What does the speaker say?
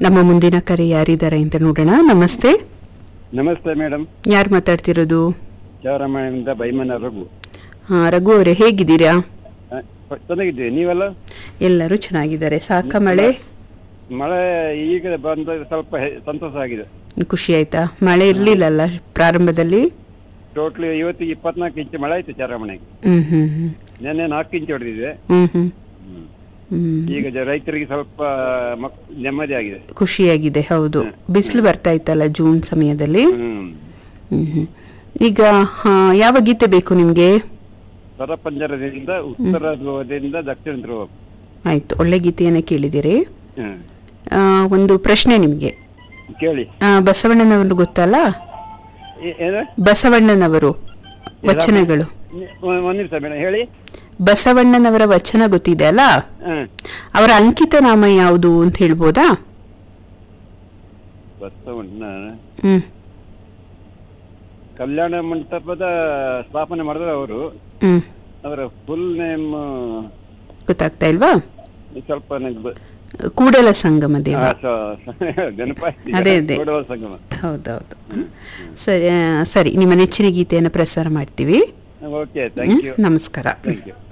ನಮ್ಮ ಮುಂದಿನ ಕರೆ ಯಾರಿದ್ದಾರೆ ಅಂತ ನೋಡೋಣ ನಮಸ್ತೆ ನಮಸ್ತೆ ಮೇಡಮ್ ಯಾರು ಮಾತಾಡ್ತಿರೋದು ಚಾರಮಣದಿಂದ ಬೈಮನ ರಘು ಹಾ ರಘು ಅವರೇ ಹೇಗಿದ್ದೀರಾ ಆ, ಚೆನ್ನಾಗಿದ್ದೀವಿ ನೀವೆಲ್ಲ ಎಲ್ಲರೂ ಚೆನ್ನಾಗಿದ್ದಾರೆ ಸಾಕ ಮಳೆ ಮಳೆ ಈಗ ಬಂದ ಸ್ವಲ್ಪ ಹೆ- ಸಂತೋಷ ಆಗಿದೆ ಖುಷಿ ಆಯ್ತಾ ಮಳೆ ಇರ್ಲಿಲ್ಲಲ್ಲ ಪ್ರಾರಂಭದಲ್ಲಿ ಟೋಟ್ಲಿ ಇವತ್ತಿಗೆ ಇಪ್ಪತ್ನಾಲ್ಕು ಇಂಚು ಮಳೆ ಆಯ್ತು ಚಾರಮಣೆಗೆ ಹ್ಮ್ ಹ್ಮ್ ಹ್ಮ್ ನೆನ್ನೆ ನಾಲ್ಕು ಇಂಚು ಹೊಡೆದಿದೆ ಹ್ಮ್ ಹ್ಮ್ ಹ್ಮ್ ಈಗ ಜ- ರೈತರಿಗೆ ಸ್ವಲ್ಪ ಮಕ್- ನೆಮ್ಮದಿ ಆಗಿದೆ ಖುಷಿಯಾಗಿದೆ ಹೌದು ಬಿಸಿಲು ಬರ್ತಾ ಇತ್ತಲ್ಲ ಜೂನ್ ಸಮಯದಲ್ಲಿ ಹ್ಮ್ ಹ್ಮ್ ಹ್ಮ್. ಈಗ ಹಾ, ಯಾವ ಗೀತೆ ಬೇಕು ನಿಮ್ಗೆ ಸ್ವರಪಂಜರದಿಂದ ಉತ್ತರ ಧ್ರುವದಿಂದ ದಕ್ಷಿಣ ಧ್ರುವ ಆಯ್ತು ಒಳ್ಳೆ ಗೀತೆಯನ್ನ ಕೇಳಿದಿರಿ ಹ್ಮ್ ಆ, ಒಂದು ಪ್ರಶ್ನೆ ನಿಮ್ಗೆ ಕೇಳಿ ಆ, ಬಸವಣ್ಣನವರು ಗೊತ್ತಲ್ಲ ಏ- ಏನ ಬಸವಣ್ಣನವರು ವಚನಗಳು ನಿ- ಒಂದ್ ಒಂದ್ ನಿಮಿಷ ಮೇಡಮ್ ಹೇಳಿ ಬಸವಣ್ಣನವರ ವಚನ ಗೊತ್ತಿದೆ ಅಲ್ಲ ಹ್ಮ್ ಅವರ ಅಂಕಿತ ನಾಮ ಯಾವುದು ಅಂತ ಹೇಳ್ಬೋದಾ ಬಸವಣ್ಣ ಹ್ಮ್ ಕಲ್ಯಾಣ ಮಂಟಪದ ಸ್ಥಾಪನೆ ಮಾಡಿದ್ರೆ ಅವರು ಹ್ಮ್ ಅವರ ಫುಲ್ ನೇಮ್ ಗೊತ್ತಾಗ್ತಾ ಇಲ್ವಾ ಸ್ವಲ್ಪ ನಂಗೆ ಬ- ಕೂಡಲ ಸಂಗಮ ದೇವ ಆ, ಸ- ನೆನಪಾಯ್ತು ಈಗ. ಅದೇ, ಅದೇ. ಕೂಡಲ ಸಂಗಮ ಹೌದೌದು ಸರಿ ಆ, ಸರಿ ನಿಮ್ಮ ನೆಚ್ಚಿನ ಗೀತೆಯನ್ನು ಪ್ರಸಾರ ಮಾಡ್ತೀವಿ ಓಕೆ ಥ್ಯಾಂಕ್ ಯು ನಮಸ್ಕಾರ ಥ್ಯಾಂಕ್ ಯು